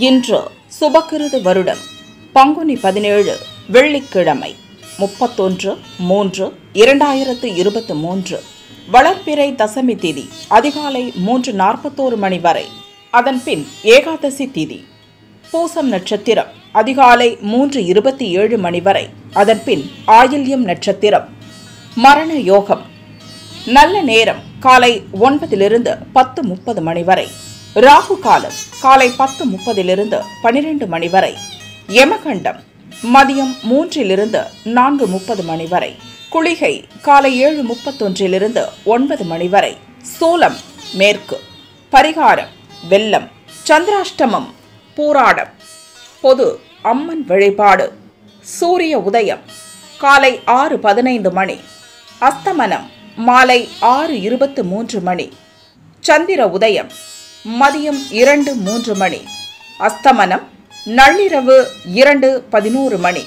இன்று சுபகிருது வருடம் பங்குனி பதினேழு வெள்ளிக்கிழமை முப்பத்தொன்று மூன்று இரண்டாயிரத்து இருபத்து மூன்று வளர்ப்பிறை தசமி திதி அதிகாலை மூன்று நாற்பத்தோரு மணி வரை அதன்பின் ஏகாதசி திதி பூசம் நட்சத்திரம் அதிகாலை மூன்று இருபத்தி ஏழு மணி வரை அதன்பின் ஆயில்யம் நட்சத்திரம் மரண யோகம் நல்ல நேரம் காலை ஒன்பதிலிருந்து பத்து முப்பது மணி வரை ராகு காலம் காலை பத்து முப்பதிலிருந்து பனிரெண்டு மணி வரை யமகண்டம் மதியம் மூன்றிலிருந்து நான்கு முப்பது மணி வரை குளிகை காலை ஏழு முப்பத்தொன்றிலிருந்து ஒன்பது மணி வரை சூலம் மேற்கு பரிகாரம் வெள்ளம் சந்திராஷ்டமம் பூராடம் பொது அம்மன் வழிபாடு சூரிய உதயம் காலை ஆறு பதினைந்து மணி அஸ்தமனம் மாலை ஆறு இருபத்து மூன்று மணி சந்திர உதயம் மதியம் இரண்டு மூன்று மணி அஸ்தமனம் நள்ளிரவு இரண்டு பதினோரு மணி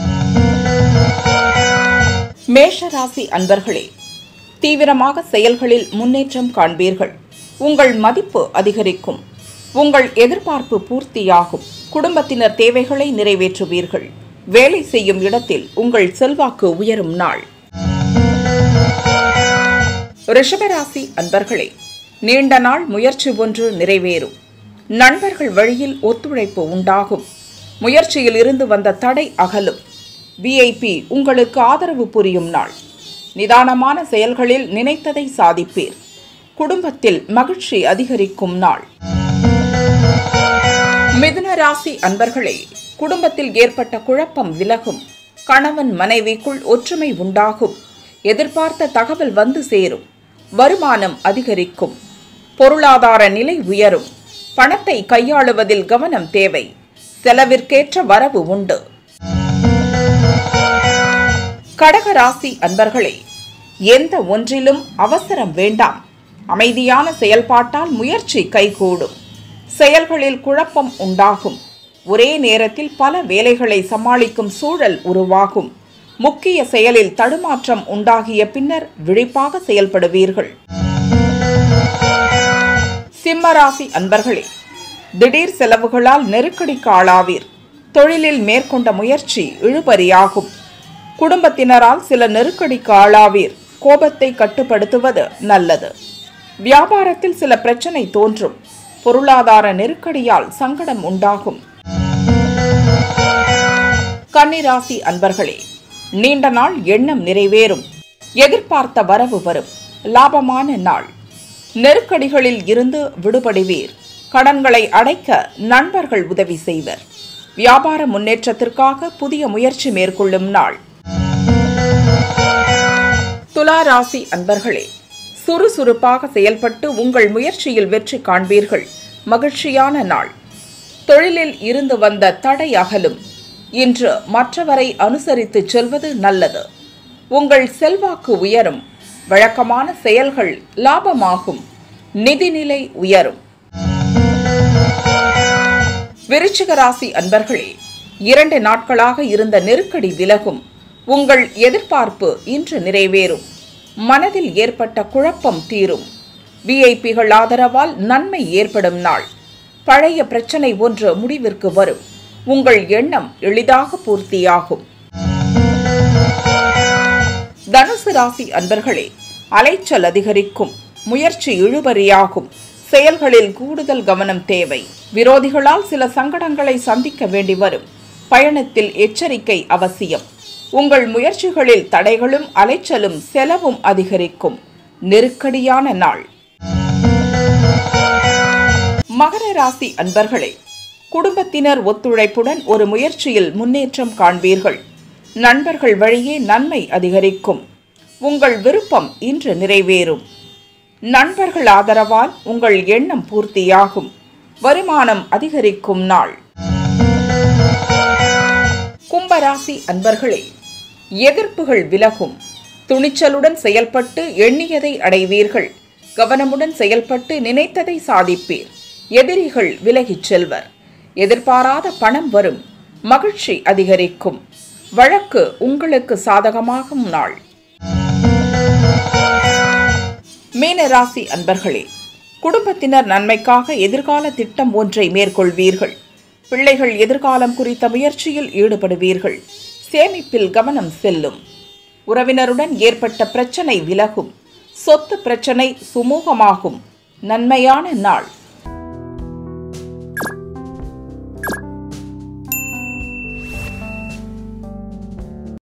மேஷராசி அன்பர்களே தீவிரமாக செயல்களில் முன்னேற்றம் காண்பீர்கள் உங்கள் மதிப்பு அதிகரிக்கும் உங்கள் எதிர்பார்ப்பு பூர்த்தியாகும் குடும்பத்தினர் தேவைகளை நிறைவேற்றுவீர்கள் வேலை செய்யும் இடத்தில் உங்கள் செல்வாக்கு உயரும் நாள் ரிஷபராசி அன்பர்களே நீண்ட நாள் முயற்சி ஒன்று நிறைவேறும் நண்பர்கள் வழியில் ஒத்துழைப்பு உண்டாகும் முயற்சியில் இருந்து வந்த தடை அகலும் விஐபி உங்களுக்கு ஆதரவு புரியும் நாள் நிதானமான செயல்களில் நினைத்ததை சாதிப்பீர் குடும்பத்தில் மகிழ்ச்சி அதிகரிக்கும் நாள் மிதுன ராசி அன்பர்களே குடும்பத்தில் ஏற்பட்ட குழப்பம் விலகும் கணவன் மனைவிக்குள் ஒற்றுமை உண்டாகும் எதிர்பார்த்த தகவல் வந்து சேரும் வருமானம் அதிகரிக்கும் பொருளாதார நிலை உயரும் பணத்தை கையாளுவதில் கவனம் தேவை செலவிற்கேற்ற வரவு உண்டு கடகராசி அன்பர்களே எந்த ஒன்றிலும் அவசரம் வேண்டாம் அமைதியான செயல்பாட்டால் முயற்சி கைகூடும் செயல்களில் குழப்பம் உண்டாகும் ஒரே நேரத்தில் பல வேலைகளை சமாளிக்கும் சூழல் உருவாகும் முக்கிய செயலில் தடுமாற்றம் உண்டாகிய பின்னர் விழிப்பாக செயல்படுவீர்கள் சிம்மராசி அன்பர்களே திடீர் செலவுகளால் நெருக்கடிக்கு ஆளாவீர் தொழிலில் மேற்கொண்ட முயற்சி இழுபறியாகும் குடும்பத்தினரால் சில நெருக்கடிக்கு ஆளாவீர் கோபத்தை கட்டுப்படுத்துவது நல்லது வியாபாரத்தில் சில பிரச்சனை தோன்றும் பொருளாதார நெருக்கடியால் சங்கடம் உண்டாகும் கன்னிராசி அன்பர்களே நீண்ட நாள் எண்ணம் நிறைவேறும் எதிர்பார்த்த வரவு வரும் லாபமான நாள் நெருக்கடிகளில் இருந்து விடுபடுவீர் கடன்களை அடைக்க நண்பர்கள் உதவி செய்வர் வியாபார முன்னேற்றத்திற்காக புதிய முயற்சி மேற்கொள்ளும் நாள் துலா ராசி அன்பர்களே சுறுசுறுப்பாக செயல்பட்டு உங்கள் முயற்சியில் வெற்றி காண்பீர்கள் மகிழ்ச்சியான நாள் தொழிலில் இருந்து வந்த தடை அகலும் இன்று மற்றவரை அனுசரித்து செல்வது நல்லது உங்கள் செல்வாக்கு உயரும் வழக்கமான செயல்கள் லாபமாகும் நிதிநிலை உயரும் விருச்சிக ராசி அன்பர்களே இரண்டு நாட்களாக இருந்த நெருக்கடி விலகும் உங்கள் எதிர்பார்ப்பு இன்று நிறைவேறும் மனதில் ஏற்பட்ட குழப்பம் தீரும் விஐபிகள் ஆதரவால் நன்மை ஏற்படும் நாள் பழைய பிரச்சனை ஒன்று முடிவிற்கு வரும் உங்கள் எண்ணம் எளிதாக பூர்த்தியாகும் தனுசு ராசி அன்பர்களே அலைச்சல் அதிகரிக்கும் முயற்சி இழுபறியாகும் செயல்களில் கூடுதல் கவனம் தேவை விரோதிகளால் சில சங்கடங்களை சந்திக்க வேண்டி வரும் பயணத்தில் எச்சரிக்கை அவசியம் உங்கள் முயற்சிகளில் தடைகளும் அலைச்சலும் செலவும் அதிகரிக்கும் நெருக்கடியான நாள் மகர ராசி அன்பர்களே குடும்பத்தினர் ஒத்துழைப்புடன் ஒரு முயற்சியில் முன்னேற்றம் காண்பீர்கள் நண்பர்கள் வழியே நன்மை அதிகரிக்கும் உங்கள் விருப்பம் இன்று நிறைவேறும் நண்பர்கள் ஆதரவால் உங்கள் எண்ணம் பூர்த்தியாகும் வருமானம் அதிகரிக்கும் நாள் கும்பராசி அன்பர்களே எதிர்ப்புகள் விலகும் துணிச்சலுடன் செயல்பட்டு எண்ணியதை அடைவீர்கள் கவனமுடன் செயல்பட்டு நினைத்ததை சாதிப்பீர் எதிரிகள் விலகிச் செல்வர் எதிர்பாராத பணம் வரும் மகிழ்ச்சி அதிகரிக்கும் வழக்கு உங்களுக்கு சாதகமாகும் நாள் மீனராசி அன்பர்களே குடும்பத்தினர் நன்மைக்காக எதிர்கால திட்டம் ஒன்றை மேற்கொள்வீர்கள் பிள்ளைகள் எதிர்காலம் குறித்த முயற்சியில் ஈடுபடுவீர்கள் சேமிப்பில் கவனம் செல்லும் உறவினருடன் ஏற்பட்ட பிரச்சனை விலகும் சொத்து பிரச்சனை சுமூகமாகும் நன்மையான நாள்